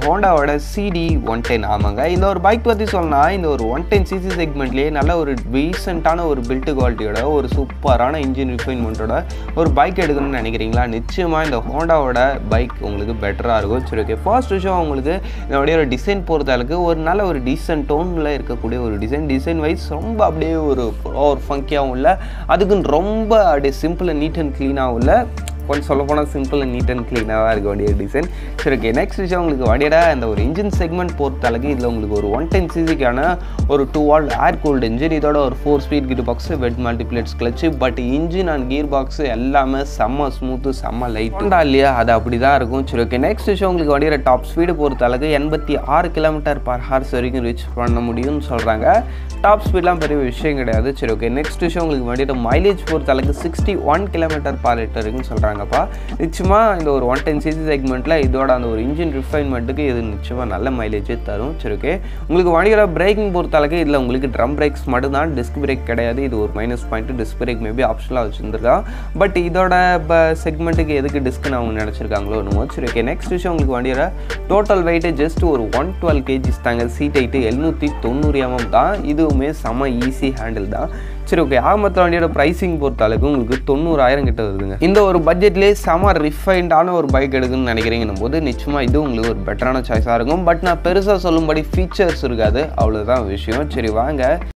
ஹோண்டாவோட CD one ten ஆமாங்க இந்த ஒரு பைக் பற்றி சொல்லணும்னா இந்த ஒரு ஒன் டென் சிசி செக்மெண்ட்லேயே நல்ல ஒரு டீசெண்டான ஒரு பில்ட் குவாலிட்டியோட ஒரு சூப்பரான இன்ஜின் ரிஃபைன்மெண்ட்டோட ஒரு பைக் எடுக்கணும்னு நினைக்கிறீங்களா நிச்சயமாக இந்த ஹோண்டாவோட பைக் உங்களுக்கு பெட்டராக இருக்கும் சரி ஓகே ஃபர்ஸ்ட் விஷயம் உங்களுக்கு இதோடைய ஒரு டிசைன் பொறுத்த அளவுக்கு ஒரு நல்ல ஒரு டீசென்ட் டோனில் இருக்கக்கூடிய ஒரு டிசைன் டிசைன் வைஸ் ரொம்ப அப்படியே ஒரு ஒரு ஃபங்கியாகவும் இல்லை அதுக்குன்னு ரொம்ப அப்படியே சிம்பிள் அண்ட் நீட் அண்ட் க்ளீனாகவும் இல்லை கொஞ்சம் சொல்ல போனால் சிம்பிள் அண்ட் நீட் அண்ட் க்ளீனாக இருக்க வேண்டிய டிசைன் சரி ஓகே நெக்ஸ்ட் விஷயம் உங்களுக்கு வண்டியோட அந்த ஒரு இன்ஜின் செக்மெண்ட் பொறுத்த அளவுக்கு இதில் உங்களுக்கு ஒரு ஒன் டென் சிசிக்கான ஒரு two valve air cooled engine இதோட ஒரு four speed gear box wet multiplates clutch but engine and gear box எல்லாமே செம்ம ஸ்மூத்து செம்ம லைட் ஹோண்டா இல்லையா அது அப்படி தான் இருக்கும் சரி ஓகே நெக்ஸ்ட் விஷயம் உங்களுக்கு வண்டியோட டாப் ஸ்பீடு பொறுத்த அளவுக்கு எண்பத்தி ஆறு கிலோமீட்டர் பர் ஹார்ஸ் வரைக்கும் ரீச் பண்ண முடியும்னு சொல்கிறாங்க டாப் ஸ்பீட்லாம் பெரிய விஷயம் கிடையாது சரி ஓகே நெக்ஸ்ட் விஷயம் உங்களுக்கு வண்டியோட மைலேஜ் பொறுத்த அளவுக்கு sixty one kilometre per litre இருக்குன்னு சொல்கிறாங்கப்பா நிச்சயமாக இந்த ஒரு ஒன் டென் சிசி செக்மெண்ட்டில் இதோட அந்த ஒரு இன்ஜின் ரிஃபைன்மெண்ட்டுக்கு இது நிச்சயமாக நல்ல மைலேஜே தரும் சரி ஓகே உங்களுக்கு வண்டியோட பிரேக்கிங் பொறுத்த அளவுக்கு இதில் உங்களுக்கு ட்ரம் பிரேக்ஸ் மட்டும்தான் டிஸ்க் பிரேக் கிடையாது இது ஒரு minus point disc brake maybe ஆப்ஷனலாக வச்சுருந்துருக்கான் பட் இதோட செக்மெண்ட்டுக்கு எதுக்கு டிஸ்க்னு அவங்க நினச்சிருக்காங்களோ என்னமோ சரி ஓகே நெக்ஸ்ட் விஷயம் உங்களுக்கு வண்டியோட டோட்டல் வெயிட்டு ஜஸ்ட் ஒரு ஒன் டுவெல் கேஜிஸ் தாங்க சீட் ஹைட்டு எழுநூற்றி தொண்ணூறு எம்எம் தான் இதுவுமே செம ஈஸி ஹேண்டில் தான் சரி ஓகே ஆகமத்தில் வண்டியோட ப்ரைஸிங் பொறுத்த அளவுக்கு உங்களுக்கு தொண்ணூறாயிரம் கிட்ட வருதுங்க இந்த ஒரு பட்ஜெட்லேயே செம ரிஃபைண்டான ஒரு பைக் எடுக்கணும்னு நினைக்கிறீங்கன்னும் போது நிச்சயமாக இது உங்களுக்கு ஒரு பெட்டரான சாய்ஸாக இருக்கும் பட் நான் பெருசாக சொல்லும்படி ஃபீச்சர்ஸ் இருக்காது அவ்வளோதான் விஷயம் சரி வாங்க